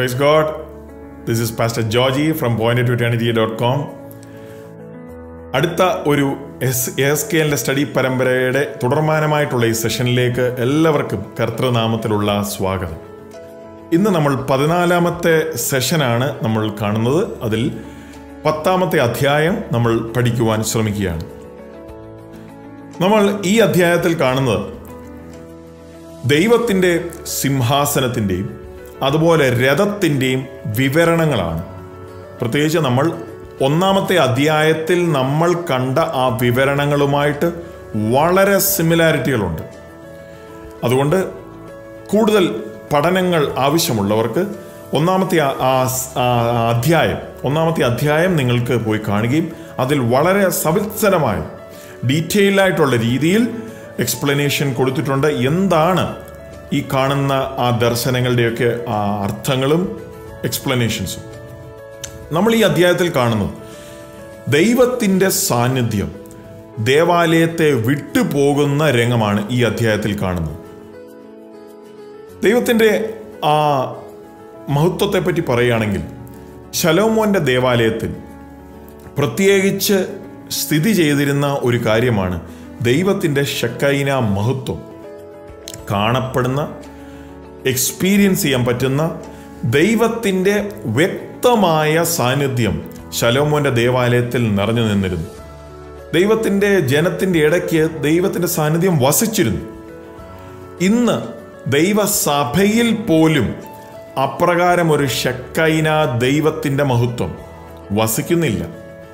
Praise God. This is Pastor Georgie from pointed2eternity.com. അടുത്ത ഒരു S S K എല്ലിൻ്റെ study പരമ്പരയുടെ തുടർമാനമായിട്ടുള്ള ഈ സെഷനിലേക്ക് എല്ലാവർക്കും കർത്തൃനാമത്തിലുള്ള സ്വാഗതം ഇന്ന് നമ്മൾ പതിനാലാമത്തെ സെഷനാണ് നമ്മൾ കാണുന്നത് അതിൽ പത്താമത്തെ അധ്യായം നമ്മൾ പഠിക്കുവാൻ ശ്രമിക്കുകയാണ് നമ്മൾ ഈ അധ്യായത്തിൽ കാണുന്നത് ദൈവത്തിൻ്റെ സിംഹാസനത്തിൻ്റെയും അതുപോലെ രഥത്തിൻ്റെയും വിവരണങ്ങളാണ് പ്രത്യേകിച്ച് നമ്മൾ ഒന്നാമത്തെ അധ്യായത്തിൽ നമ്മൾ കണ്ട ആ വിവരണങ്ങളുമായിട്ട് വളരെ സിമിലാരിറ്റികളുണ്ട് അതുകൊണ്ട് കൂടുതൽ പഠനങ്ങൾ ആവശ്യമുള്ളവർക്ക് ഒന്നാമത്തെ ആ- ആ സ്- ആ അധ്യായം ഒന്നാമത്തെ അധ്യായം നിങ്ങൾക്ക് പോയി കാണുകയും അതിൽ വളരെ സവിസ്തരമായ ഡീറ്റെയിൽ ആയിട്ടുള്ള രീതിയിൽ എക്സ്പ്ലനേഷൻ കൊടുത്തിട്ടുണ്ട് എന്താണ് ഈ കാണുന്ന ആ ദർശനങ്ങളുടെയൊക്കെ ആ അർത്ഥങ്ങളും എക്സ്പ്ലനേഷൻസും നമ്മൾ ഈ അധ്യായത്തിൽ കാണുന്നു ദൈവത്തിൻ്റെ സാന്നിധ്യം ദേവാലയത്തെ വിട്ടുപോകുന്ന രംഗമാണ് ഈ അധ്യായത്തിൽ കാണുന്നത് ദൈവത്തിൻ്റെ ആ മഹത്വത്തെപ്പറ്റി പറയുകയാണെങ്കിൽ ശലോമോന്റെ ദേവാലയത്തിൽ പ്രത്യേകിച്ച് സ്ഥിതി ചെയ്തിരുന്ന ഒരു കാര്യമാണ് ദൈവത്തിൻ്റെ ഷക്കൈന മഹത്വം കാണപ്പെടുന്ന എക്സ്പീരിയൻസ് ചെയ്യാൻ പറ്റുന്ന ദൈവത്തിൻ്റെ വ്യക്തമായ സാന്നിധ്യം ശലോമോന്റെ ദേവാലയത്തിൽ നിറഞ്ഞു നിന്നിരുന്നു ദൈവത്തിൻ്റെ ജനത്തിൻ്റെ ഇടയ്ക്ക് ദൈവത്തിൻ്റെ സാന്നിധ്യം വസിച്ചിരുന്നു ഇന്ന് ദൈവസഭയിൽ പോലും അപ്രകാരം ഒരു ഷക്കൈന ദൈവത്തിൻ്റെ മഹത്വം വസിക്കുന്നില്ല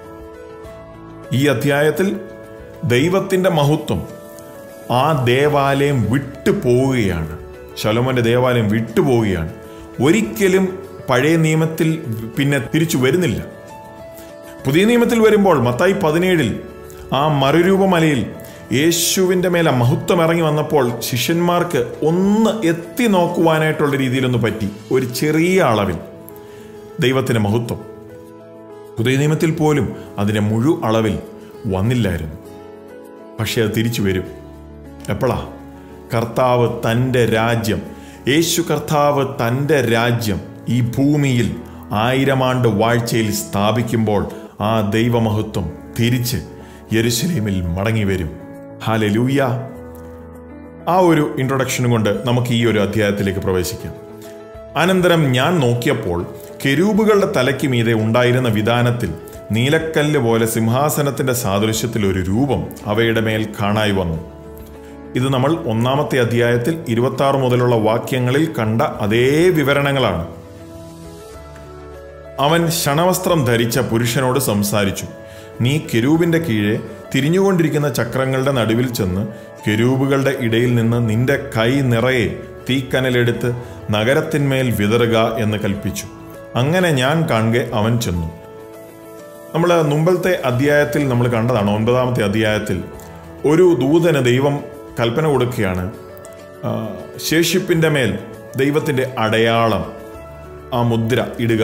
ഈ അധ്യായത്തിൽ ദൈവത്തിൻ്റെ മഹത്വം ആ ദേവാലയം വിട്ടു പോവുകയാണ് ശലോമോന്റെ ദേവാലയം വിട്ടുപോവുകയാണ് ഒരിക്കലും പഴയ നിയമത്തിൽ പിന്നെ തിരിച്ചു വരുന്നില്ല പുതിയ നിയമത്തിൽ വരുമ്പോൾ മത്തായി പതിനേഴിൽ ആ മറുരൂപമലയിൽ യേശുവിൻ്റെ മേലെ മഹത്വം ഇറങ്ങി വന്നപ്പോൾ ശിഷ്യന്മാർക്ക് ഒന്ന് എത്തി നോക്കുവാനായിട്ടുള്ള രീതിയിലൊന്ന് പറ്റി ഒരു ചെറിയ അളവിൽ ദൈവത്തിൻ്റെ മഹത്വം പുതിയ നിയമത്തിൽ പോലും അതിൻ്റെ മുഴു അളവിൽ വന്നില്ലായിരുന്നു പക്ഷേ അത് തിരിച്ചു വരും എപ്പോഴാ കർത്താവ് തൻ്റെ രാജ്യം യേശു കർത്താവ് തൻ്റെ രാജ്യം ഈ ഭൂമിയിൽ ആയിരം ആണ്ട് വാഴ്ചയിൽ സ്ഥാപിക്കുമ്പോൾ ആ ദൈവമഹത്വം തിരിച്ച് യെരുശലേമിൽ മടങ്ങി വരും ഹാലലൂയ ആ ഒരു ഇൻട്രൊഡക്ഷനും കൊണ്ട് നമുക്ക് ഈ ഒരു അധ്യായത്തിലേക്ക് പ്രവേശിക്കാം അനന്തരം ഞാൻ നോക്കിയപ്പോൾ കെരൂബുകളുടെ തലയ്ക്ക് മീതെ ഉണ്ടായിരുന്ന വിധാനത്തിൽ നീലക്കല്ല് പോലെ സിംഹാസനത്തിന്റെ സാദൃശ്യത്തിൽ ഒരു രൂപം അവയുടെ മേൽ കാണായി വന്നു ഇത് നമ്മൾ ഒന്നാമത്തെ അധ്യായത്തിൽ ഇരുപത്തി ആറ് മുതലുള്ള വാക്യങ്ങളിൽ കണ്ട അതേ വിവരണങ്ങളാണ് അവൻ ക്ഷണവസ്ത്രം ധരിച്ച പുരുഷനോട് സംസാരിച്ചു നീ കെരൂബിന്റെ കീഴെ തിരിഞ്ഞുകൊണ്ടിരിക്കുന്ന ചക്രങ്ങളുടെ നടുവിൽ ചെന്ന് കെരൂബുകളുടെ ഇടയിൽ നിന്ന് നിന്റെ കൈ നിറയെ തീക്കനലെടുത്ത് നഗരത്തിന്മേൽ വിതറുക എന്ന് കൽപ്പിച്ചു അങ്ങനെ ഞാൻ കാണുക അവൻ ചെന്നു നമ്മൾ മുമ്പത്തെ അധ്യായത്തിൽ നമ്മൾ കണ്ടതാണ് ഒൻപതാമത്തെ അധ്യായത്തിൽ ഒരു ദൂതന് ദൈവം കൽപ്പന കൊടുക്കുകയാണ് ആ, ശേഷിപ്പിൻ്റെ മേൽ ദൈവത്തിൻ്റെ അടയാളം ആ മുദ്ര ഇടുക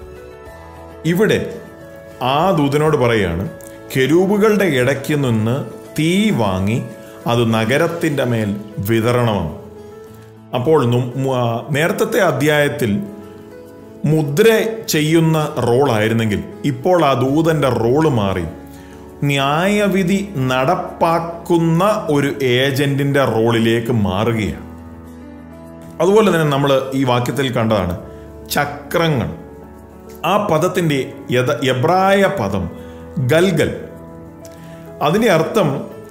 ഇവിടെ ആ ദൂതനോട് പറയാണ് കെരൂബുകളുടെ ഇടയ്ക്ക് നിന്ന് തീ വാങ്ങി അത് നഗരത്തിൻ്റെ മേൽ വിതരണമെന്ന് അപ്പോൾ നു- മു- ആ, നേരത്തെ അധ്യായത്തിൽ മുദ്ര ചെയ്യുന്ന റോളായിരുന്നെങ്കിൽ ഇപ്പോൾ ആ ദൂതന്റെ റോള് മാറി ന്യായവിധി നടപ്പാക്കുന്ന ഒരു ഏജന്റിന്റെ റോളിലേക്ക് മാറുകയാണ് അതുപോലെ തന്നെ നമ്മൾ ഈ വാക്യത്തിൽ കണ്ടതാണ് ചക്രങ്ങൾ ആ പദത്തിൻ്റെ യഥ എബ്രായ പദം ഗൽഗൽ അതിൻ്റെ അർത്ഥം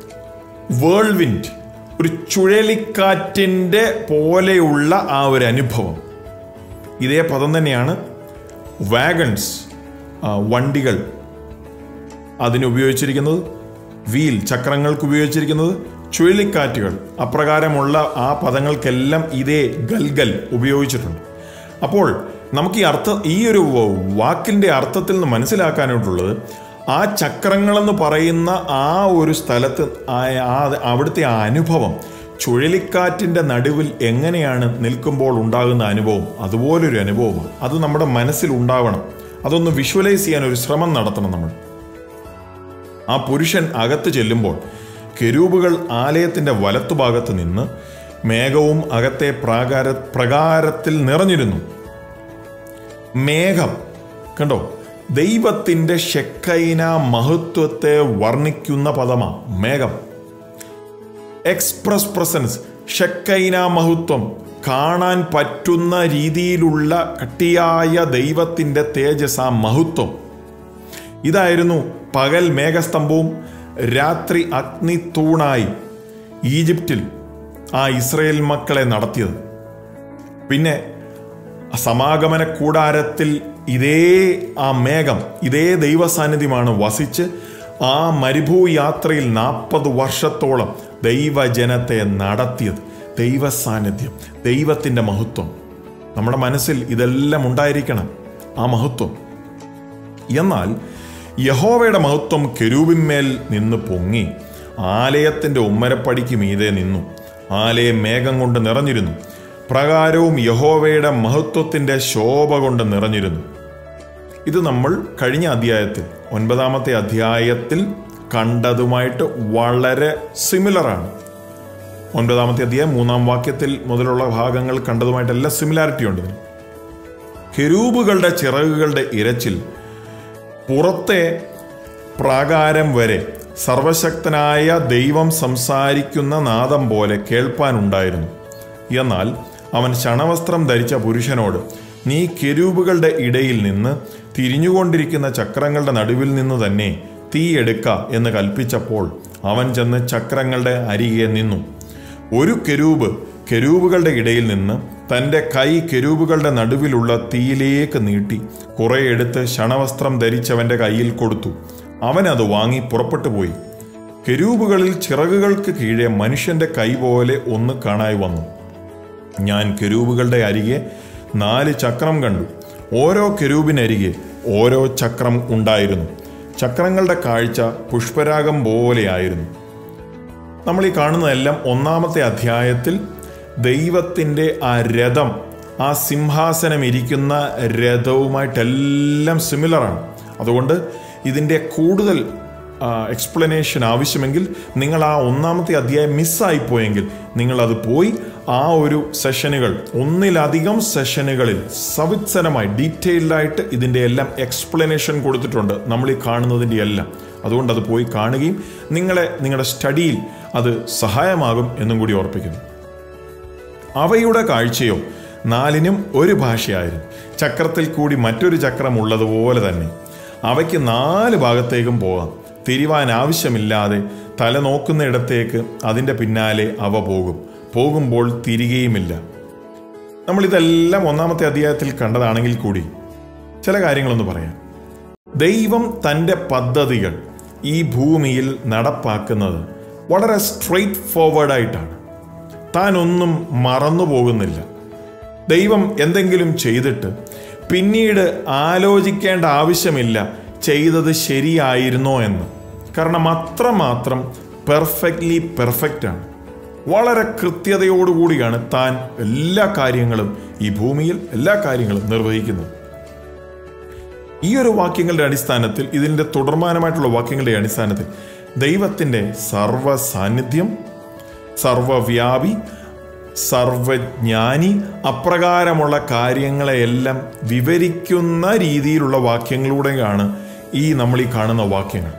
വേൾവിൻഡ് ഒരു ചുഴലിക്കാറ്റിൻ്റെ പോലെയുള്ള ആ ഒരു അനുഭവം ഇതേ പദം തന്നെയാണ് വാഗൺസ് വണ്ടികൾ അതിന് ഉപയോഗിച്ചിരിക്കുന്നത് വീൽ ചക്രങ്ങൾക്ക് ഉപയോഗിച്ചിരിക്കുന്നത് ചുഴലിക്കാറ്റുകൾ അപ്രകാരമുള്ള ആ പദങ്ങൾക്കെല്ലാം ഇതേ ഗൽഗൽ ഉപയോഗിച്ചിട്ടുണ്ട് അപ്പോൾ നമുക്ക് ഈ അർത്ഥ ഈ ഒരു വാക്കിൻ്റെ അർത്ഥത്തിൽ നിന്ന് മനസ്സിലാക്കാനായിട്ടുള്ളത് ആ ചക്രങ്ങളെന്ന് പറയുന്ന ആ ഒരു സ്ഥലത്ത് ആ- ആ അവിടുത്തെ ആ അനുഭവം ചുഴലിക്കാറ്റിൻ്റെ നടുവിൽ എങ്ങനെയാണ് നിൽക്കുമ്പോൾ ഉണ്ടാകുന്ന അനുഭവം അതുപോലൊരു അനുഭവമാണ് അത് നമ്മുടെ മനസ്സിൽ ഉണ്ടാവണം അതൊന്ന് വിഷ്വലൈസ് ചെയ്യാൻ ഒരു ശ്രമം നടത്തണം നമ്മൾ ആ പുരുഷൻ അകത്ത് ചെല്ലുമ്പോൾ കെരൂബുകൾ ആലയത്തിന്റെ വലത്തുഭാഗത്ത് നിന്ന് മേഘവും അകത്തെ പ്രാകാര പ്രകാരത്തിൽ നിറഞ്ഞിരുന്നു മേഘം കണ്ടോ ദൈവത്തിൻ്റെ ഷെക്കൈന മഹത്വത്തെ വർണ്ണിക്കുന്ന പദമാ മേഘം എക്സ്പ്രസ് പ്രസൻസ് ഷെക്കൈന മഹത്വം കാണാൻ പറ്റുന്ന രീതിയിലുള്ള കട്ടിയായ ദൈവത്തിൻ്റെ തേജസ് ആ മഹത്വം ഇതായിരുന്നു പകൽ മേഘസ്തംഭവും രാത്രി അഗ്നിത്തൂണായി ഈജിപ്തിൽ ആ ഇസ്രയേൽ മക്കളെ നടത്തിയത് പിന്നെ സമാഗമന കൂടാരത്തിൽ ഇതേ ആ മേഘം ഇതേ ദൈവസാന്നിധ്യമാണ് വസിച്ച് ആ മരുഭൂയാത്രയിൽ നാൽപ്പത് വർഷത്തോളം ദൈവജനത്തെ നടത്തിയത് ദൈവസാന്നിധ്യം ദൈവത്തിൻ്റെ മഹത്വം നമ്മുടെ മനസ്സിൽ ഇതെല്ലാം ഉണ്ടായിരിക്കണം ആ മഹത്വം എന്നാൽ യഹോവയുടെ മഹത്വം കെരൂബിന്മേൽ നിന്ന് പൊങ്ങി ആലയത്തിൻ്റെ ഉമ്മരപ്പടിക്ക് മീതെ നിന്നു ആലയം മേഘം കൊണ്ട് നിറഞ്ഞിരുന്നു പ്രകാരവും യഹോവയുടെ മഹത്വത്തിൻ്റെ ശോഭ കൊണ്ട് നിറഞ്ഞിരുന്നു ഇത് നമ്മൾ കഴിഞ്ഞ അധ്യായത്തിൽ ഒൻപതാമത്തെ അധ്യായത്തിൽ കണ്ടതുമായിട്ട് വളരെ സിമിലറാണ് ഒൻപതാമത്തെ അധ്യായം മൂന്നാം വാക്യത്തിൽ മുതലുള്ള ഭാഗങ്ങൾ കണ്ടതുമായിട്ടെല്ലാം സിമിലാരിറ്റി ഉണ്ട് ഇതിന് കെരൂബുകളുടെ ചിറകുകളുടെ ഇരച്ചിൽ പുറത്തെ പ്രാകാരം വരെ സർവശക്തനായ ദൈവം സംസാരിക്കുന്ന നാദം പോലെ കേൾപ്പാനുണ്ടായിരുന്നു എന്നാൽ അവൻ ശണവസ്ത്രം ധരിച്ച പുരുഷനോട് നീ കെരൂബുകളുടെ ഇടയിൽ നിന്ന് തിരിഞ്ഞുകൊണ്ടിരിക്കുന്ന ചക്രങ്ങളുടെ നടുവിൽ നിന്ന് തന്നെ തീയെടുക്ക എന്ന് കൽപ്പിച്ചപ്പോൾ അവൻ ചെന്ന് ചക്രങ്ങളുടെ അരികെ നിന്നു ഒരു കെരൂബ് കെരൂബുകളുടെ ഇടയിൽ നിന്ന് തൻ്റെ കൈ കെരൂബുകളുടെ നടുവിലുള്ള തീയിലേക്ക് നീട്ടി കുറെ എടുത്ത് ശണവസ്ത്രം ധരിച്ചവൻ്റെ കയ്യിൽ കൊടുത്തു അവൻ അത് വാങ്ങി പുറപ്പെട്ടു പോയി കെരൂബുകളിൽ ചിറകുകൾക്ക് കീഴെ മനുഷ്യന്റെ കൈ പോലെ ഒന്ന് കാണായി വന്നു ഞാൻ കെരൂബുകളുടെ അരികെ നാല് ചക്രം കണ്ടു ഓരോ കെരൂബിനരികെ ഓരോ ചക്രം ഉണ്ടായിരുന്നു ചക്രങ്ങളുടെ കാഴ്ച പുഷ്പരാഗം പോലെയായിരുന്നു നമ്മൾ ഈ കാണുന്നതെല്ലാം ഒന്നാമത്തെ അധ്യായത്തിൽ ദൈവത്തിൻ്റെ ആ രഥം ആ സിംഹാസനം ഇരിക്കുന്ന രഥവുമായിട്ടെല്ലാം സിമിലറാണ് അതുകൊണ്ട് ഇതിൻ്റെ കൂടുതൽ എക്സ്പ്ലനേഷൻ ആവശ്യമെങ്കിൽ നിങ്ങൾ ആ ഒന്നാമത്തെ അധ്യായം മിസ്സായിപ്പോയെങ്കിൽ നിങ്ങളത് പോയി ആ ഒരു സെഷനുകൾ ഒന്നിലധികം സെഷനുകളിൽ സവിത്സരമായി ഡീറ്റെയിൽഡായിട്ട് ഇതിൻ്റെ എല്ലാം എക്സ്പ്ലനേഷൻ കൊടുത്തിട്ടുണ്ട് നമ്മൾ ഈ കാണുന്നതിൻ്റെ എല്ലാം അതുകൊണ്ട് അത് പോയി കാണുകയും നിങ്ങളെ നിങ്ങളുടെ സ്റ്റഡിയിൽ അത് സഹായമാകും എന്നും കൂടി ഓർപ്പിക്കുന്നു അവയുടെ കാഴ്ചയോ നാലിനും ഒരു ഭാഷയായിരുന്നു ചക്രത്തിൽ കൂടി മറ്റൊരു ചക്രം ഉള്ളതുപോലെ തന്നെ അവയ്ക്ക് നാല് ഭാഗത്തേക്കും പോകാം തിരിവാൻ ആവശ്യമില്ലാതെ തല നോക്കുന്നിടത്തേക്ക് അതിൻ്റെ പിന്നാലെ അവ പോകും പോകുമ്പോൾ തിരികെയുമില്ല നമ്മളിതെല്ലാം ഒന്നാമത്തെ അധ്യായത്തിൽ കണ്ടതാണെങ്കിൽ കൂടി ചില കാര്യങ്ങളൊന്ന് പറയാം ദൈവം തൻ്റെ പദ്ധതികൾ ഈ ഭൂമിയിൽ നടപ്പാക്കുന്നത് വളരെ സ്ട്രെയിറ്റ് ഫോർവേഡായിട്ടാണ് താൻ ഒന്നും മറന്നു പോകുന്നില്ല ദൈവം എന്തെങ്കിലും ചെയ്തിട്ട് പിന്നീട് ആലോചിക്കേണ്ട ആവശ്യമില്ല ചെയ്തത് ശരിയായിരുന്നോ എന്ന് കാരണം അത്രമാത്രം പെർഫെക്റ്റ്ലി പെർഫെക്റ്റ് ആണ് വളരെ കൃത്യതയോടുകൂടിയാണ് താൻ എല്ലാ കാര്യങ്ങളും ഈ ഭൂമിയിൽ എല്ലാ കാര്യങ്ങളും നിർവഹിക്കുന്നത് ഈ ഒരു വാക്യങ്ങളുടെ അടിസ്ഥാനത്തിൽ ഇതിൻ്റെ തുടർമാനമായിട്ടുള്ള വാക്യങ്ങളുടെ അടിസ്ഥാനത്തിൽ ദൈവത്തിൻ്റെ സർവ സാന്നിധ്യം സർവവ്യാപി സർവജ്ഞാനി അപ്രകാരമുള്ള കാര്യങ്ങളെയെല്ലാം വിവരിക്കുന്ന രീതിയിലുള്ള വാക്യങ്ങളിലൂടെയാണ് ഈ നമ്മൾ ഈ കാണുന്ന വാക്യങ്ങൾ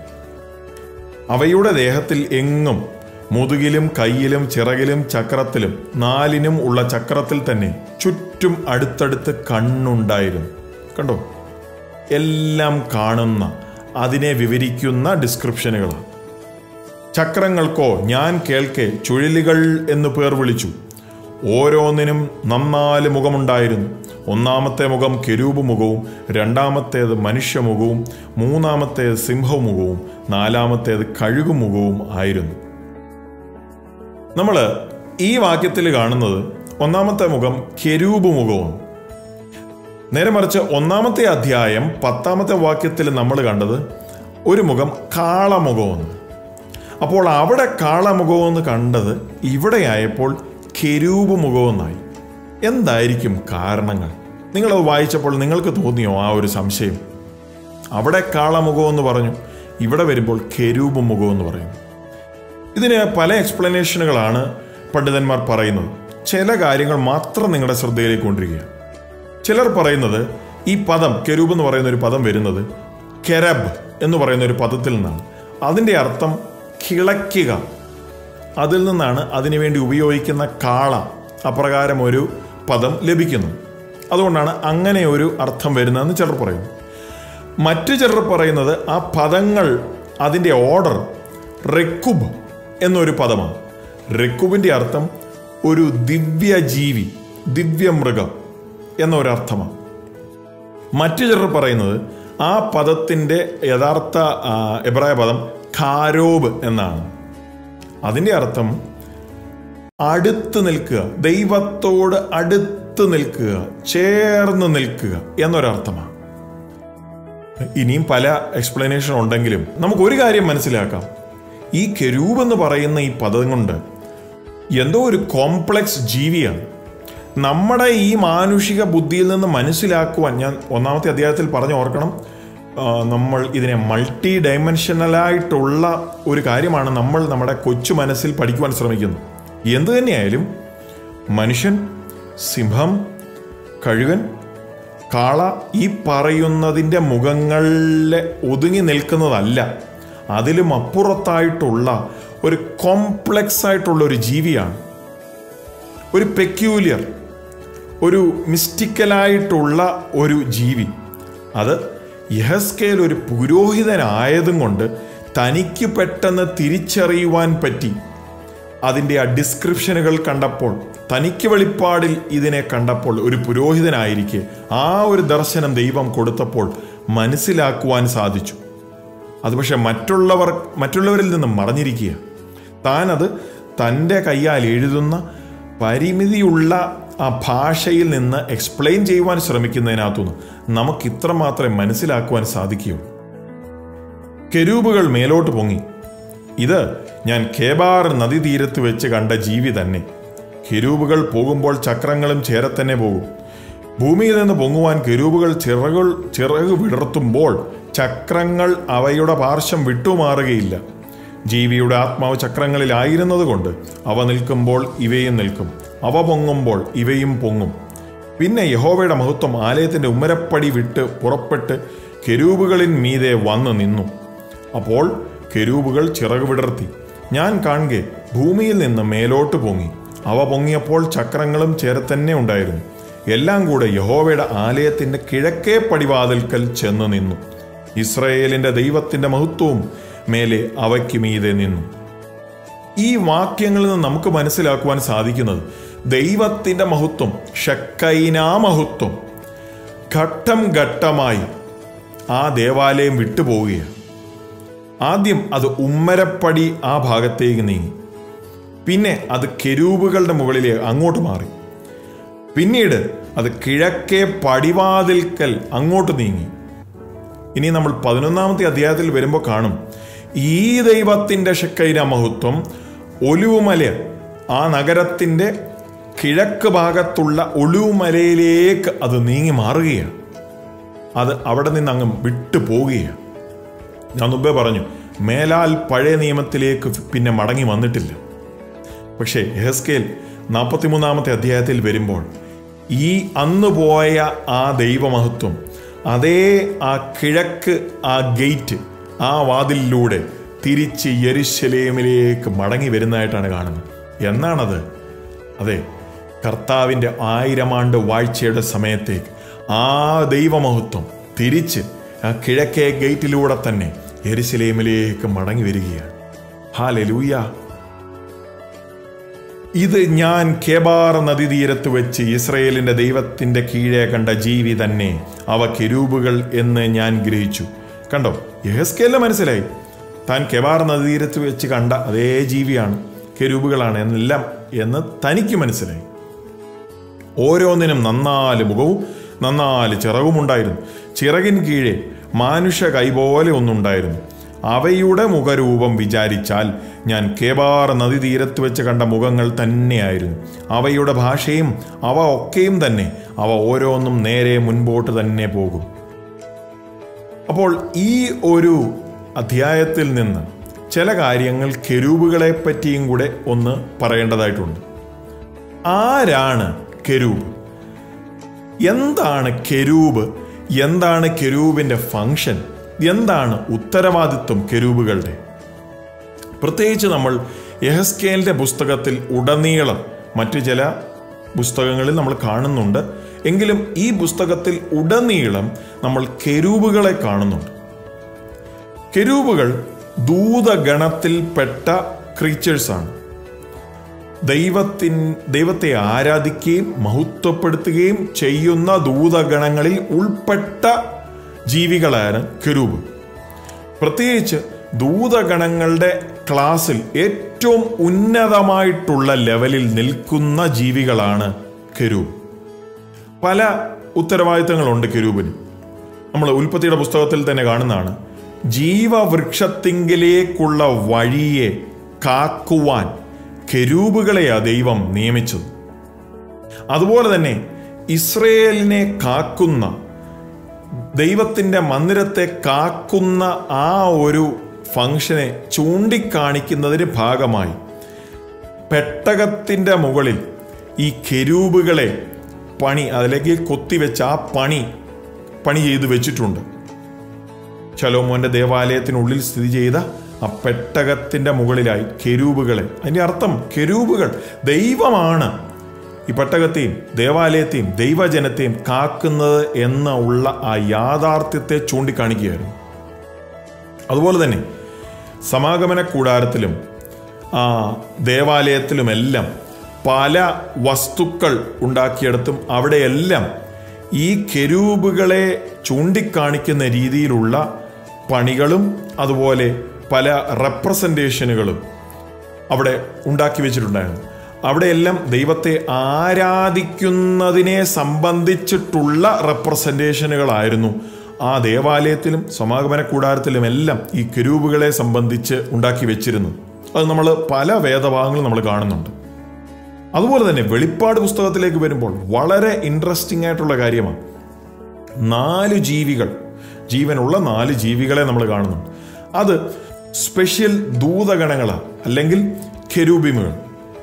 അവയുടെ ദേഹത്തിൽ എങ്ങും മുതുകിലും കയ്യിലും ചിറകിലും ചക്രത്തിലും നാലിനും ഉള്ള ചക്രത്തിൽ തന്നെ ചുറ്റും അടുത്തടുത്ത് കണ്ണുണ്ടായിരുന്നു കണ്ടോ എല്ലാം കാണുന്ന അതിനെ വിവരിക്കുന്ന ഡിസ്ക്രിപ്ഷനുകളാണ് ചക്രങ്ങൾക്കോ ഞാൻ കേൾക്കെ ചുഴലികൾ എന്ന് പേർ വിളിച്ചു ഓരോന്നിനും നന്നാല് മുഖമുണ്ടായിരുന്നു ഒന്നാമത്തെ മുഖം കെരൂപ് മുഖവും രണ്ടാമത്തേത് മനുഷ്യമുഖവും മൂന്നാമത്തേത് സിംഹമുഖവും നാലാമത്തേത് കഴുകുമുഖവും ആയിരുന്നു നമ്മൾ ഈ വാക്യത്തിൽ കാണുന്നത് ഒന്നാമത്തെ മുഖം കെരൂപ് മുഖവും നേരെ മറിച്ച് ഒന്നാമത്തെ അധ്യായം പത്താമത്തെ വാക്യത്തിൽ നമ്മൾ കണ്ടത് ഒരു മുഖം കാളമുഖമെന്ന് അപ്പോൾ അവിടെ കാളമുഖമെന്ന് കണ്ടത് ഇവിടെയായപ്പോൾ കെരൂപ് മുഖമെന്നായി എന്തായിരിക്കും കാരണങ്ങൾ നിങ്ങളത് വായിച്ചപ്പോൾ നിങ്ങൾക്ക് തോന്നിയോ ആ ഒരു സംശയം അവിടെ കാളമുഖമെന്ന് പറഞ്ഞു ഇവിടെ വരുമ്പോൾ കെരൂപ് മുഖമെന്ന് പറയുന്നു ഇതിന് പല എക്സ്പ്ലനേഷനുകളാണ് പണ്ഡിതന്മാർ പറയുന്നത് ചില കാര്യങ്ങൾ മാത്രം നിങ്ങളുടെ ശ്രദ്ധയിലേക്ക് കൊണ്ടിരിക്കുക ചിലർ പറയുന്നത് ഈ പദം കെരൂബ് എന്ന് പറയുന്ന ഒരു പദം വരുന്നത് കെരബ് എന്ന് പറയുന്ന ഒരു പദത്തിൽ നിന്നാണ് അതിൻ്റെ അർത്ഥം കിളയ്ക്കുക അതിൽ നിന്നാണ് അതിനുവേണ്ടി ഉപയോഗിക്കുന്ന കാള അപ്രകാരം ഒരു പദം ലഭിക്കുന്നു അതുകൊണ്ടാണ് അങ്ങനെ ഒരു അർത്ഥം വരുന്നതെന്ന് ചിലർ പറയുന്നു മറ്റു ചിലർ പറയുന്നത് ആ പദങ്ങൾ അതിൻ്റെ ഓർഡർ റെക്കുബ് എന്നൊരു പദമാണ് റെക്കുബിൻ്റെ അർത്ഥം ഒരു ദിവ്യജീവി ദിവ്യമൃഗം എന്നൊരർത്ഥമാണ് മറ്റു ചിലർ പറയുന്നത് ആ പദത്തിൻ്റെ യഥാർത്ഥ ആ, എബ്രായ പദം ഖാരോബ് എന്നാണ് അതിൻ്റെ അർത്ഥം അടുത്ത് നിൽക്കുക ദൈവത്തോട് അടുത്ത് നിൽക്കുക ചേർന്ന് നിൽക്കുക എന്നൊരർത്ഥമാണ് ഇനിയും പല എക്സ്പ്ലനേഷൻ ഉണ്ടെങ്കിലും നമുക്ക് ഒരു കാര്യം മനസ്സിലാക്കാം ഈ കെരൂബ് എന്ന് പറയുന്ന ഈ പദം കൊണ്ട് എന്തോ ഒരു കോംപ്ലക്സ് ജീവിയാണ് നമ്മുടെ ഈ മാനുഷിക ബുദ്ധിയിൽ നിന്ന് മനസ്സിലാക്കുവാൻ ഞാൻ ഒന്നാമത്തെ അധ്യായത്തിൽ പറഞ്ഞു ഓർക്കണം ആ, നമ്മൾ ഇതിനെ മൾട്ടി ഡയമെൻഷനലായിട്ടുള്ള ഒരു കാര്യമാണ് നമ്മൾ നമ്മുടെ കൊച്ചു മനസ്സിൽ പഠിക്കുവാൻ ശ്രമിക്കുന്നത് എന്തു തന്നെയായാലും മനുഷ്യൻ സിംഹം കഴുകൻ കാള ഈ പറയുന്നതിൻ്റെ മുഖങ്ങളിൽ ഒതുങ്ങി നിൽക്കുന്നതല്ല അതിലും അപ്പുറത്തായിട്ടുള്ള ഒരു കോംപ്ലക്സ് ആയിട്ടുള്ള ഒരു ജീവിയാണ് ഒരു പെക്യൂലിയർ ഒരു മിസ്റ്റിക്കലായിട്ടുള്ള ഒരു ജീവി അത് യഹസ്കേൽ ഒരു പുരോഹിതനായതും കൊണ്ട് തനിക്ക് പെട്ടെന്ന് തിരിച്ചറിയുവാൻ പറ്റി അതിൻ്റെ ആ ഡിസ്ക്രിപ്ഷനുകൾ കണ്ടപ്പോൾ തനിക്ക് വെളിപ്പാടിൽ ഇതിനെ കണ്ടപ്പോൾ ഒരു പുരോഹിതനായിരിക്കെ ആ ഒരു ദർശനം ദൈവം കൊടുത്തപ്പോൾ മനസ്സിലാക്കുവാൻ സാധിച്ചു അത് പക്ഷെ മറ്റുള്ളവർ മറ്റുള്ളവരിൽ നിന്നും മറഞ്ഞിരിക്കുക താനത് തൻ്റെ കയ്യാൽ എഴുതുന്ന പരിമിതിയുള്ള ആ ഭാഷയിൽ നിന്ന് എക്സ്പ്ലെയിൻ ചെയ്യുവാൻ ശ്രമിക്കുന്നതിനകത്തുനിന്ന് നമുക്ക് ഇത്ര മാത്രമേ മനസ്സിലാക്കുവാൻ സാധിക്കുകയുള്ളൂ കെരൂബുകൾ മേലോട്ട് പൊങ്ങി ഇത് ഞാൻ കേബാർ നദീതീരത്ത് വെച്ച് കണ്ട ജീവി തന്നെ കെരൂബുകൾ പോകുമ്പോൾ ചക്രങ്ങളും ചേരെ തന്നെ പോകും ഭൂമിയിൽ നിന്ന് പൊങ്ങുവാൻ കെരൂബുകൾ ചിറകുകൾ ചിറക് വിടർത്തുമ്പോൾ ചക്രങ്ങൾ അവയുടെ പാർശ്വം വിട്ടുമാറുകയില്ല ജീവിയുടെ ആത്മാവ് ചക്രങ്ങളിലായിരുന്നതുകൊണ്ട് അവ നിൽക്കുമ്പോൾ ഇവയും നിൽക്കും അവ പൊങ്ങുമ്പോൾ ഇവയും പൊങ്ങും പിന്നെ യഹോവയുടെ മഹത്വം ആലയത്തിന്റെ ഉമ്മരപ്പടി വിട്ട് പുറപ്പെട്ട് കെരൂബുകളിൻ മീതെ വന്നു നിന്നു അപ്പോൾ കെരൂബുകൾ ചിറക് വിടർത്തി ഞാൻ കാണുകെ ഭൂമിയിൽ നിന്ന് മേലോട്ട് പൊങ്ങി അവ പൊങ്ങിയപ്പോൾ ചക്രങ്ങളും ചേരത്തന്നെ ഉണ്ടായിരുന്നു എല്ലാം കൂടെ യഹോവയുടെ ആലയത്തിന്റെ കിഴക്കേ പടിവാതിൽക്കൽ ചെന്ന് നിന്നു ഇസ്രയേലിന്റെ ദൈവത്തിന്റെ മഹത്വവും മേലെ അവയ്ക്ക് മീതെ നിന്നു ഈ വാക്യങ്ങളിൽ നിന്ന് നമുക്ക് മനസ്സിലാക്കുവാൻ സാധിക്കുന്നത് ദൈവത്തിന്റെ മഹത്വം ഷക്കൈനാ മഹത്വം ഘട്ടം ഘട്ടമായി ആ ദേവാലയം വിട്ടുപോവുകയാണ് ആദ്യം അത് ഉമ്മരപ്പടി ആ ഭാഗത്തേക്ക് നീങ്ങി പിന്നെ അത് കെരൂബുകളുടെ മുകളിലെ അങ്ങോട്ട് മാറി പിന്നീട് അത് കിഴക്കേ പടിവാതിൽക്കൽ അങ്ങോട്ട് നീങ്ങി ഇനി നമ്മൾ പതിനൊന്നാമത്തെ അധ്യായത്തിൽ വരുമ്പോൾ കാണും ഈ ദൈവത്തിൻ്റെ ഷക്കൈന മഹത്വം ഒലിവുമല ആ നഗരത്തിൻ്റെ കിഴക്ക് ഭാഗത്തുള്ള ഒലിവുമലയിലേക്ക് അത് നീങ്ങി മാറുകയാണ് അത് അവിടെ നിന്ന് അങ്ങ് വിട്ടു പോവുകയാണ് ഞാൻ മുമ്പേ പറഞ്ഞു മേലാൽ പഴയ നിയമത്തിലേക്ക് പിന്നെ മടങ്ങി വന്നിട്ടില്ല പക്ഷേ എഹസ്കേൽ നാൽപ്പത്തിമൂന്നാമത്തെ അധ്യായത്തിൽ വരുമ്പോൾ ഈ അന്ന് പോയ ആ ദൈവമഹത്വം അതേ ആ കിഴക്ക് ആ ഗേറ്റ് ആ വാതിലിലൂടെ തിരിച്ച് യെരുശലേമിലേക്ക് മടങ്ങി വരുന്നതായിട്ടാണ് കാണുന്നത് എന്നാണത് അതെ കർത്താവിൻ്റെ ആയിരം ആണ്ട് വാഴ്ചയുടെ സമയത്തേക്ക് ആ ദൈവമഹത്വം തിരിച്ച് ആ കിഴക്കേ ഗേറ്റിലൂടെ തന്നെ യെരുശലേമിലേക്ക് മടങ്ങി വരികയാണ് ഹാലലൂയ ഇത് ഞാൻ കേബാർ നദീതീരത്ത് വെച്ച് ഇസ്രയേലിന്റെ ദൈവത്തിന്റെ കീഴെ കണ്ട ജീവി തന്നെ അവ കെരൂബുകൾ എന്ന് ഞാൻ ഗ്രഹിച്ചു കണ്ടോ യഹസ്കേലിന് മനസ്സിലായി താൻ കെബാർ നദീതീരത്ത് വെച്ച് കണ്ട അതേ ജീവിയാണ് കെരൂബുകളാണ് എന്നെല്ലാം എന്ന് തനിക്ക് മനസ്സിലായി ഓരോന്നിനും നന്നാല് മുഖവും നന്നാല് ചിറകുമുണ്ടായിരുന്നു ചിറകിൻ കീഴെ മാനുഷ കൈപോലെ ഒന്നുണ്ടായിരുന്നു അവയുടെ മുഖരൂപം വിചാരിച്ചാൽ ഞാൻ കേബാർ നദീതീരത്ത് വെച്ച് കണ്ട മുഖങ്ങൾ തന്നെയായിരുന്നു അവയുടെ ഭാഷയും അവ ഒക്കെയും തന്നെ അവ ഓരോന്നും നേരെ മുൻപോട്ട് തന്നെ പോകും അപ്പോൾ ഈ ഒരു അധ്യായത്തിൽ നിന്ന് ചില കാര്യങ്ങൾ കെരൂബുകളെ പറ്റിയും കൂടെ ഒന്ന് പറയേണ്ടതായിട്ടുണ്ട് ആരാണ് കെരൂബ് എന്താണ് കെരൂബ് എന്താണ് കെരൂബിൻ്റെ ഫങ്ഷൻ എന്താണ് ഉത്തരവാദിത്വം കെരൂബുകളുടെ പ്രത്യേകിച്ച് നമ്മൾ യഹസ്കേലിൻ്റെ പുസ്തകത്തിൽ ഉടനീളം മറ്റു ചില പുസ്തകങ്ങളിൽ നമ്മൾ കാണുന്നുണ്ട് എങ്കിലും ഈ പുസ്തകത്തിൽ ഉടനീളം നമ്മൾ കെരൂബുകളെ കാണുന്നുണ്ട് കെരൂബുകൾ ദൂതഗണത്തിൽപ്പെട്ട ക്രീച്ചേഴ്സാണ് ദൈവത്തിൻ ദൈവത്തെ ആരാധിക്കുകയും മഹത്വപ്പെടുത്തുകയും ചെയ്യുന്ന ദൂതഗണങ്ങളിൽ ഉൾപ്പെട്ട ജീവികളാണ് കെരൂബ് പ്രത്യേകിച്ച് ദൂതഗണങ്ങളുടെ ക്ലാസ്സിൽ ഏറ്റവും ഉന്നതമായിട്ടുള്ള ലെവലിൽ നിൽക്കുന്ന ജീവികളാണ് കെരൂബ് പല ഉത്തരവാദിത്തങ്ങളുണ്ട് കെരൂബിന് നമ്മൾ ഉൽപ്പത്തിയുടെ പുസ്തകത്തിൽ തന്നെ കാണുന്നതാണ് ജീവവൃക്ഷത്തിങ്കിലേക്കുള്ള വഴിയെ കാക്കുവാൻ കെരൂബുകളെയാ ദൈവം നിയമിച്ചത് അതുപോലെ തന്നെ ഇസ്രയേലിനെ കാക്കുന്ന ദൈവത്തിൻ്റെ മന്ദിരത്തെ കാക്കുന്ന ആ ഒരു ഫംഗ്ഷനെ ചൂണ്ടിക്കാണിക്കുന്നതിന് ഭാഗമായി പെട്ടകത്തിൻ്റെ മുകളിൽ ഈ കെരൂബുകളെ പണി അതിലേക്ക് കൊത്തിവെച്ച് ആ പണി പണി ചെയ്ത് വെച്ചിട്ടുണ്ട് ശലോമോന്റെ ദേവാലയത്തിനുള്ളിൽ സ്ഥിതി ചെയ്ത ആ പെട്ടകത്തിന്റെ മുകളിലായി കെരൂബുകളെ അതിന്റെ അർത്ഥം കെരൂബുകൾ ദൈവമാണ് ഈ പെട്ടകത്തെയും ദേവാലയത്തെയും ദൈവജനത്തെയും കാക്കുന്നത് എന്ന ഉള്ള ആ യാഥാർത്ഥ്യത്തെ ചൂണ്ടിക്കാണിക്കുകയായിരുന്നു അതുപോലെ തന്നെ സമാഗമന കൂടാരത്തിലും ആ ദേവാലയത്തിലുമെല്ലാം പല വസ്തുക്കൾ ഉണ്ടാക്കിയെടുത്തും അവിടെയെല്ലാം ഈ കെരൂബുകളെ ചൂണ്ടിക്കാണിക്കുന്ന രീതിയിലുള്ള പണികളും അതുപോലെ പല റെപ്രസെൻറ്റേഷനുകളും അവിടെ ഉണ്ടാക്കി വെച്ചിട്ടുണ്ടായിരുന്നു അവിടെയെല്ലാം ദൈവത്തെ ആരാധിക്കുന്നതിനെ സംബന്ധിച്ചിട്ടുള്ള റെപ്രസെൻറ്റേഷനുകളായിരുന്നു ആ ദേവാലയത്തിലും സമാഗമന കൂടാരത്തിലും എല്ലാം ഈ കെരൂബുകളെ സംബന്ധിച്ച് ഉണ്ടാക്കി വെച്ചിരുന്നു അത് നമ്മൾ പല വേദഭാഗങ്ങളും നമ്മൾ കാണുന്നുണ്ട് അതുപോലെ തന്നെ വെളിപ്പാട് പുസ്തകത്തിലേക്ക് വരുമ്പോൾ വളരെ ഇൻട്രസ്റ്റിംഗ് ആയിട്ടുള്ള കാര്യമാണ് നാല് ജീവികൾ ജീവനുള്ള നാല് ജീവികളെ നമ്മൾ കാണുന്നുണ്ട് അത് സ്പെഷ്യൽ ദൂതഗണങ്ങളാണ് അല്ലെങ്കിൽ കെരൂബിമുകൾ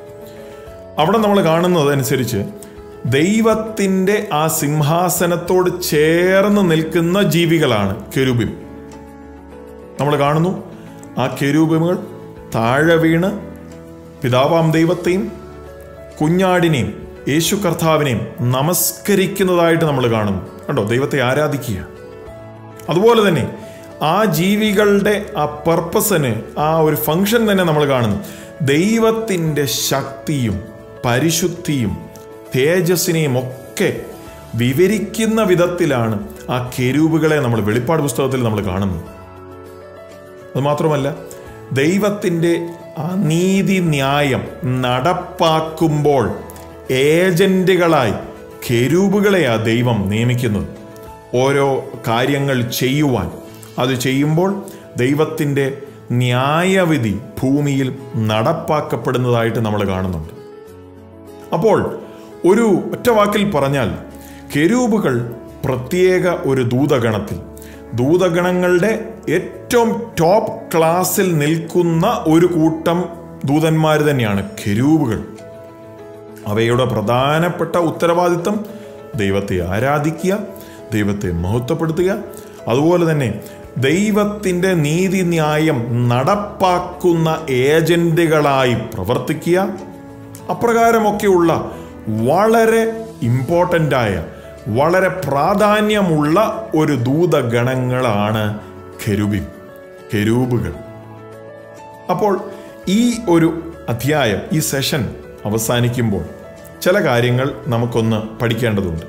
അവിടെ നമ്മൾ കാണുന്നത് അനുസരിച്ച് ദൈവത്തിൻ്റെ ആ സിംഹാസനത്തോട് ചേർന്ന് നിൽക്കുന്ന ജീവികളാണ് കെരൂബിം നമ്മൾ കാണുന്നു ആ കെരൂബിമുകൾ താഴെ വീണ് പിതാവാം ദൈവത്തെയും കുഞ്ഞാടിനെയും യേശു കർത്താവിനെയും നമസ്കരിക്കുന്നതായിട്ട് നമ്മൾ കാണുന്നു കണ്ടോ ദൈവത്തെ ആരാധിക്കുക അതുപോലെ തന്നെ ആ ജീവികളുടെ ആ പർപ്പസിന് ആ ഒരു ഫങ്ഷൻ തന്നെ നമ്മൾ കാണുന്നു ദൈവത്തിൻ്റെ ശക്തിയും പരിശുദ്ധിയും തേജസ്സിനെയും ഒക്കെ വിവരിക്കുന്ന വിധത്തിലാണ് ആ കെരൂബുകളെ നമ്മൾ വെളിപ്പാട് പുസ്തകത്തിൽ നമ്മൾ കാണുന്നത് അതുമാത്രമല്ല ദൈവത്തിൻ്റെ ആ നീതി ന്യായം നടപ്പാക്കുമ്പോൾ ഏജന്റുകളായി കെരൂബുകളെയാ ദൈവം നിയമിക്കുന്നത് ഓരോ കാര്യങ്ങൾ ചെയ്യുവാൻ അത് ചെയ്യുമ്പോൾ ദൈവത്തിൻ്റെ ന്യായവിധി ഭൂമിയിൽ നടപ്പാക്കപ്പെടുന്നതായിട്ട് നമ്മൾ കാണുന്നുണ്ട് അപ്പോൾ ഒരു ഒറ്റ വാക്കിൽ പറഞ്ഞാൽ കെരൂബുകൾ പ്രത്യേക ഒരു ദൂതഗണത്തിൽ ദൂതഗണങ്ങളുടെ ഏറ്റവും ടോപ്പ് ക്ലാസ്സിൽ നിൽക്കുന്ന ഒരു കൂട്ടം ദൂതന്മാർ തന്നെയാണ് കെരൂബുകൾ അവയുടെ പ്രധാനപ്പെട്ട ഉത്തരവാദിത്തം ദൈവത്തെ ആരാധിക്കുക ദൈവത്തെ മഹത്വപ്പെടുത്തുക അതുപോലെ തന്നെ ദൈവത്തിൻ്റെ നീതിന്യായം നടപ്പാക്കുന്ന ഏജന്റുകളായി പ്രവർത്തിക്കുക അപ്രകാരമൊക്കെയുള്ള വളരെ ഇമ്പോർട്ടൻ്റായ വളരെ പ്രാധാന്യമുള്ള ഒരു ദൂതഗണങ്ങളാണ് കെരുബി കെരൂബുകൾ അപ്പോൾ ഈ ഒരു അധ്യായം ഈ സെഷൻ അവസാനിക്കുമ്പോൾ ചില കാര്യങ്ങൾ നമുക്കൊന്ന് പഠിക്കേണ്ടതുണ്ട്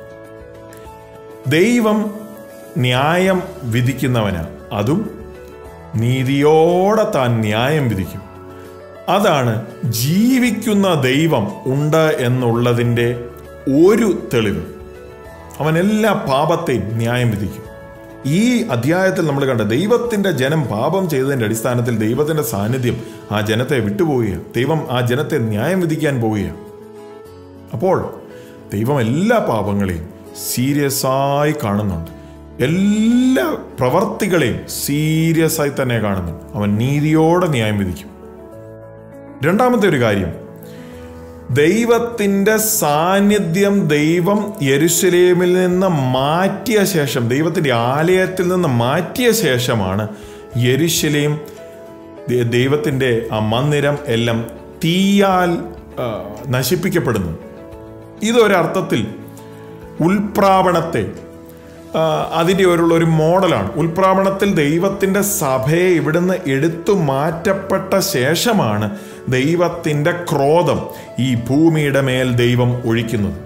ദൈവം ന്യായം വിധിക്കുന്നവനാണ് അതും നീതിയോടെ താൻ ന്യായം വിധിക്കും അതാണ് ജീവിക്കുന്ന ദൈവം ഉണ്ട് എന്നുള്ളതിൻ്റെ ഒരു തെളിവ് അവൻ എല്ലാ പാപത്തെയും ന്യായം വിധിക്കും ഈ അധ്യായത്തിൽ നമ്മൾ കണ്ട ദൈവത്തിൻ്റെ ജനം പാപം ചെയ്തതിൻ്റെ അടിസ്ഥാനത്തിൽ ദൈവത്തിൻ്റെ സാന്നിധ്യം ആ ജനത്തെ വിട്ടുപോവുകയാണ് ദൈവം ആ ജനത്തെ ന്യായം വിധിക്കാൻ പോവുകയാണ് അപ്പോൾ ദൈവം എല്ലാ പാപങ്ങളെയും സീരിയസ് ആയി കാണുന്നുണ്ട് എല്ലാ പ്രവർത്തികളെയും സീരിയസ് ആയി തന്നെ കാണുന്നുണ്ട് അവൻ നീതിയോടെ ന്യായം വിധിക്കും രണ്ടാമത്തെ ഒരു കാര്യം ദൈവത്തിൻ്റെ സാന്നിധ്യം ദൈവം യെരുശലേമിൽ നിന്ന് മാറ്റിയ ശേഷം ദൈവത്തിൻ്റെ ആലയത്തിൽ നിന്ന് മാറ്റിയ ശേഷമാണ് യെരുശലേം ദ- ദൈവത്തിൻ്റെ ആ മന്ദിരം എല്ലാം തീയാൽ ആ, നശിപ്പിക്കപ്പെടുന്നു ഇതൊരർത്ഥത്തിൽ ഉൽപ്രാവണത്തെ ആ, അതിൻ്റെ ഒരു ഒരു മോഡലാണ് ഉൽപ്രാവണത്തിൽ ദൈവത്തിൻ്റെ സഭയെ ഇവിടുന്ന് എടുത്തു മാറ്റപ്പെട്ട ശേഷമാണ് ദൈവത്തിൻ്റെ ക്രോധം ഈ ഭൂമിയുടെ മേൽ ദൈവം ഒഴിക്കുന്നത്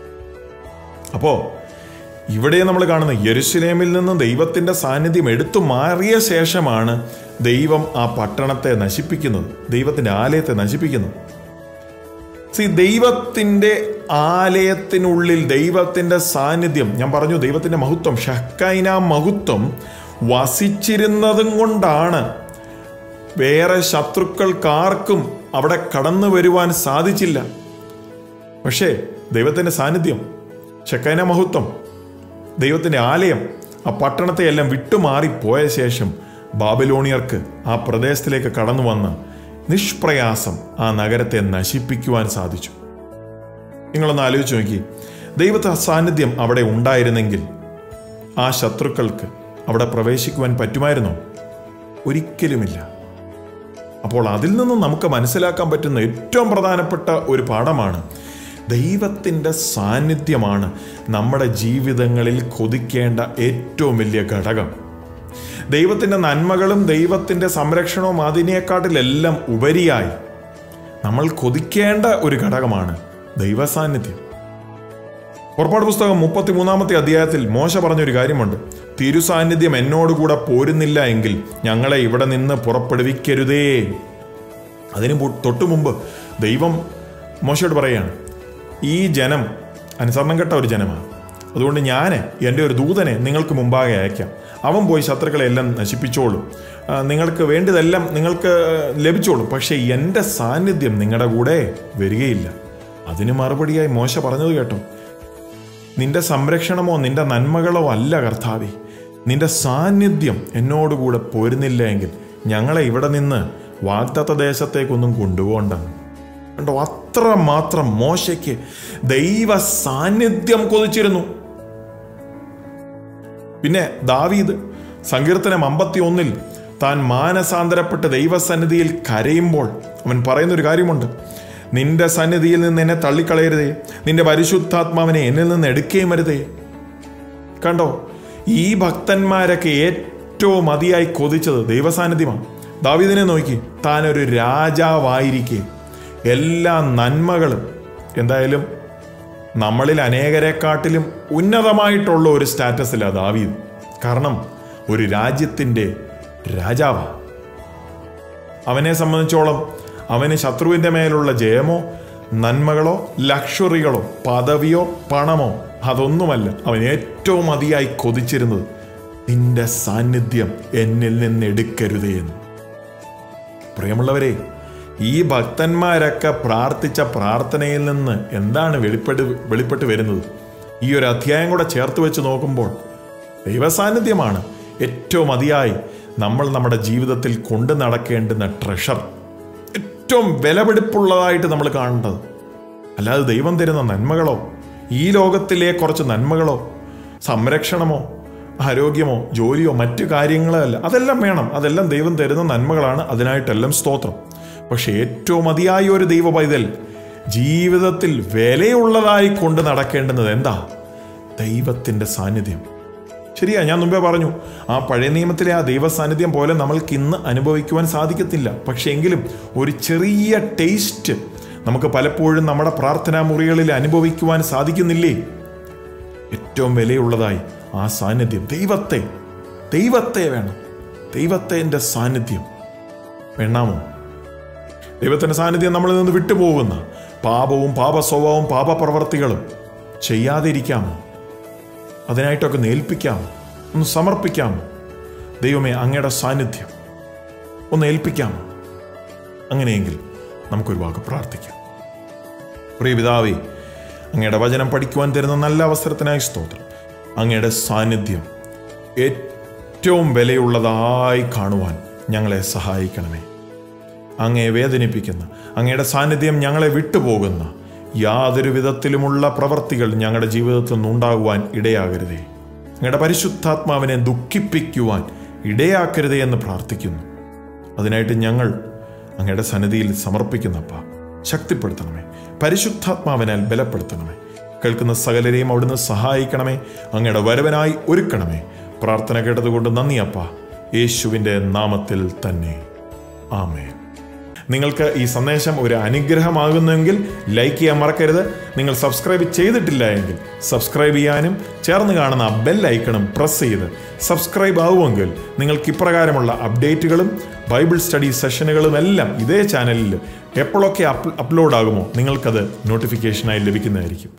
അപ്പോൾ ഇവിടെ നമ്മൾ കാണുന്നത് യെരുശലേമിൽ നിന്ന് ദൈവത്തിൻ്റെ സാന്നിധ്യം എടുത്തു മാറിയ ശേഷമാണ് ദൈവം ആ പട്ടണത്തെ നശിപ്പിക്കുന്നത് ദൈവത്തിൻ്റെ ആലയത്തെ നശിപ്പിക്കുന്നത് സി ദൈവത്തിൻ്റെ ആലയത്തിനുള്ളിൽ ദൈവത്തിൻ്റെ സാന്നിധ്യം ഞാൻ പറഞ്ഞു ദൈവത്തിൻ്റെ മഹത്വം ഷഹ്കൈന മഹത്വം വസിച്ചിരുന്നതും കൊണ്ടാണ് വേറെ ശത്രുക്കൾക്കാർക്കും അവിടെ കടന്നു വരുവാൻ സാധിച്ചില്ല പക്ഷേ ദൈവത്തിൻ്റെ സാന്നിധ്യം ഷക്കൈന മഹത്വം ദൈവത്തിൻ്റെ ആലയം ആ പട്ടണത്തെ എല്ലാം വിട്ടുമാറിപ്പോയ ശേഷം ബാബിലോണിയർക്ക് ആ പ്രദേശത്തിലേക്ക് കടന്നു വന്ന് നിഷ്പ്രയാസം ആ നഗരത്തെ നശിപ്പിക്കുവാൻ സാധിച്ചു നിങ്ങളൊന്ന് ആലോചിച്ച് നോക്കി ദൈവത്തെ സാന്നിധ്യം അവിടെ ഉണ്ടായിരുന്നെങ്കിൽ ആ ശത്രുക്കൾക്ക് അവിടെ പ്രവേശിക്കുവാൻ പറ്റുമായിരുന്നോ ഒരിക്കലുമില്ല അപ്പോൾ അതിൽ നിന്നും നമുക്ക് മനസ്സിലാക്കാൻ പറ്റുന്ന ഏറ്റവും പ്രധാനപ്പെട്ട ഒരു പാഠമാണ് ദൈവത്തിൻ്റെ സാന്നിധ്യമാണ് നമ്മുടെ ജീവിതങ്ങളിൽ കൊതിക്കേണ്ട ഏറ്റവും വലിയ ഘടകം ദൈവത്തിൻ്റെ നന്മകളും ദൈവത്തിൻ്റെ സംരക്ഷണവും അതിനേക്കാട്ടിലെല്ലാം ഉപരിയായി നമ്മൾ കൊതിക്കേണ്ട ഒരു ഘടകമാണ് ദൈവസാന്നിധ്യം പുറപ്പാട് പുസ്തകം മുപ്പത്തിമൂന്നാമത്തെ അധ്യായത്തിൽ മോശ പറഞ്ഞൊരു കാര്യമുണ്ട് തിരുസാന്നിധ്യം എന്നോടുകൂടെ പോരുന്നില്ല എങ്കിൽ ഞങ്ങളെ ഇവിടെ നിന്ന് പുറപ്പെടുവിക്കരുതേ അതിന് പു- തൊട്ടു മുമ്പ് ദൈവം മോശയോട് പറയാണ് ഈ ജനം അനുസരണം കെട്ട ഒരു ജനമാണ് അതുകൊണ്ട് ഞാൻ എൻ്റെ ഒരു ദൂതനെ നിങ്ങൾക്ക് മുമ്പാകെ അയക്കാം അവൻ പോയി ശത്രുക്കളെ എല്ലാം നശിപ്പിച്ചോളും ആ, നിങ്ങൾക്ക് വേണ്ടതെല്ലാം നിങ്ങൾക്ക് ലഭിച്ചോളും പക്ഷേ എൻ്റെ സാന്നിധ്യം നിങ്ങളുടെ കൂടെ വരികയില്ല അതിന് മറുപടിയായി മോശ പറഞ്ഞത് കേട്ടോ നിന്റെ സംരക്ഷണമോ നിന്റെ നന്മകളോ അല്ല കർത്താവെ നിന്റെ സാന്നിധ്യം എന്നോടുകൂടെ പോരുന്നില്ല എങ്കിൽ ഞങ്ങളെ ഇവിടെ നിന്ന് വാഗ്ദത്ത ദേശത്തേക്കൊന്നും കൊണ്ടുപോകണ്ടെന്ന് കണ്ടോ അത്ര മാത്രം മോശയ്ക്ക് ദൈവ സാന്നിധ്യം കൊതിച്ചിരുന്നു പിന്നെ ദാവീദ് സങ്കീർത്തനം അമ്പത്തി ഒന്നിൽ താൻ മാനസാന്തരപ്പെട്ട് ദൈവസന്നിധിയിൽ കരയുമ്പോൾ അവൻ പറയുന്നൊരു കാര്യമുണ്ട് നിന്റെ സന്നിധിയിൽ നിന്ന് എന്നെ തള്ളിക്കളയരുതേ നിന്റെ പരിശുദ്ധാത്മാവിനെ എന്നിൽ നിന്ന് എടുക്കുകയും വരുതേ കണ്ടോ ഈ ഭക്തന്മാരൊക്കെ ഏറ്റവും അതിയായി കൊതിച്ചത് ദൈവസാന്നിധ്യമാണ് ദാവീദിനെ നോക്കി താനൊരു രാജാവായിരിക്കെ എല്ലാ നന്മകളും എന്തായാലും നമ്മളിൽ അനേകരെക്കാട്ടിലും ഉന്നതമായിട്ടുള്ള ഒരു സ്റ്റാറ്റസിലാണ് ദാവീദ് കാരണം ഒരു രാജ്യത്തിൻ്റെ രാജാവാണ് അവനെ സംബന്ധിച്ചോളം അവന് ശത്രുവിൻ്റെ മേലുള്ള ജയമോ നന്മകളോ ലക്ഷറികളോ പദവിയോ പണമോ അതൊന്നുമല്ല അവൻ ഏറ്റവും അതിയായി കൊതിച്ചിരുന്നത് നിന്റെ സാന്നിധ്യം എന്നിൽ നിന്ന് എടുക്കരുതേ എന്ന് പ്രിയമുള്ളവരെ ഈ ഭക്തന്മാരൊക്കെ പ്രാർത്ഥിച്ച പ്രാർത്ഥനയിൽ നിന്ന് എന്താണ് വെളിപ്പെട്ട് വെളിപ്പെട്ട് വരുന്നത് ഈ ഒരു അധ്യായം കൂടെ ചേർത്ത് വെച്ച് നോക്കുമ്പോൾ ദൈവസാന്നിധ്യമാണ് ഏറ്റവും അതിയായി നമ്മൾ നമ്മുടെ ജീവിതത്തിൽ കൊണ്ടു നടക്കേണ്ടുന്ന ട്രഷർ ഏറ്റവും വിലപിടിപ്പുള്ളതായിട്ട് നമ്മൾ കാണേണ്ടത് അല്ലാതെ ദൈവം തരുന്ന നന്മകളോ ഈ ലോകത്തിലെ കുറച്ച് നന്മകളോ സംരക്ഷണമോ ആരോഗ്യമോ ജോലിയോ മറ്റു കാര്യങ്ങളോ അല്ല അതെല്ലാം വേണം അതെല്ലാം ദൈവം തരുന്ന നന്മകളാണ് അതിനായിട്ടെല്ലാം സ്തോത്രം പക്ഷെ ഏറ്റവും അതിയായ ഒരു ദൈവ പൈതൽ ജീവിതത്തിൽ വിലയുള്ളതായി കൊണ്ട് നടക്കേണ്ടുന്നത് എന്താ ദൈവത്തിൻ്റെ സാന്നിധ്യം ശരിയാ ഞാൻ മുമ്പേ പറഞ്ഞു ആ പഴയ നിയമത്തിലെ ആ ദൈവ സാന്നിധ്യം പോലെ നമ്മൾക്ക് ഇന്ന് അനുഭവിക്കുവാൻ സാധിക്കത്തില്ല പക്ഷെ എങ്കിലും ഒരു ചെറിയ ടേസ്റ്റ് നമുക്ക് പലപ്പോഴും നമ്മുടെ പ്രാർത്ഥനാ മുറികളിൽ അനുഭവിക്കുവാൻ സാധിക്കുന്നില്ലേ ഏറ്റവും വിലയുള്ളതായി ആ സാന്നിധ്യം ദൈവത്തെ ദൈവത്തെ വേണം ദൈവത്തെ സാന്നിധ്യം വേണമോ ദൈവത്തിൻ്റെ സാന്നിധ്യം നമ്മളിൽ നിന്ന് വിട്ടുപോകുന്ന പാപവും പാപസ്വഭാവവും പാപപ്രവർത്തികളും ചെയ്യാതിരിക്കാമോ അതിനായിട്ടൊക്കെ ഒന്ന് ഏൽപ്പിക്കാമോ ഒന്ന് സമർപ്പിക്കാമോ ദൈവമേ അങ്ങയുടെ സാന്നിധ്യം ഒന്ന് ഏൽപ്പിക്കാമോ അങ്ങനെയെങ്കിൽ നമുക്കൊരു വാക്ക് പ്രാർത്ഥിക്കാം പ്രിയ പിതാവേ അങ്ങയുടെ വചനം പഠിക്കുവാൻ തരുന്ന നല്ല അവസരത്തിനായി സ്തോത്രം അങ്ങയുടെ സാന്നിധ്യം ഏറ്റവും വിലയുള്ളതായി കാണുവാൻ ഞങ്ങളെ സഹായിക്കണമേ അങ്ങയെ വേദനിപ്പിക്കുന്ന അങ്ങയുടെ സാന്നിധ്യം ഞങ്ങളെ വിട്ടുപോകുന്ന യാതൊരു വിധത്തിലുമുള്ള പ്രവർത്തികൾ ഞങ്ങളുടെ ജീവിതത്തിൽ നിന്നുണ്ടാകുവാൻ ഇടയാകരുതേ അങ്ങയുടെ പരിശുദ്ധാത്മാവിനെ ദുഃഖിപ്പിക്കുവാൻ ഇടയാക്കരുതേ എന്ന് പ്രാർത്ഥിക്കുന്നു അതിനായിട്ട് ഞങ്ങൾ അങ്ങയുടെ സന്നിധിയിൽ സമർപ്പിക്കുന്നപ്പ ശക്തിപ്പെടുത്തണമേ പരിശുദ്ധാത്മാവിനാൽ ബലപ്പെടുത്തണമേ കേൾക്കുന്ന സകലരെയും അവിടുന്ന് സഹായിക്കണമേ അങ്ങയുടെ വരവനായി ഒരുക്കണമേ പ്രാർത്ഥന കേട്ടതുകൊണ്ട് നന്ദിയപ്പ യേശുവിൻ്റെ നാമത്തിൽ തന്നെ ആമേ നിങ്ങൾക്ക് ഈ സന്ദേശം ഒരു അനുഗ്രഹമാകുന്നെങ്കിൽ ലൈക്ക് ചെയ്യാൻ മറക്കരുത് നിങ്ങൾ സബ്സ്ക്രൈബ് ചെയ്തിട്ടില്ല എങ്കിൽ സബ്സ്ക്രൈബ് ചെയ്യാനും ചേർന്ന് കാണുന്ന ബെൽ ഐക്കണും പ്രസ് ചെയ്ത് സബ്സ്ക്രൈബ് ആവുമെങ്കിൽ നിങ്ങൾക്ക് ഇപ്രകാരമുള്ള അപ്ഡേറ്റുകളും ബൈബിൾ സ്റ്റഡി സെഷനുകളും എല്ലാം ഇതേ ചാനലിൽ എപ്പോഴൊക്കെ അപ്ലോഡ് ആകുമോ നിങ്ങൾക്കത് നോട്ടിഫിക്കേഷനായി ലഭിക്കുന്നതായിരിക്കും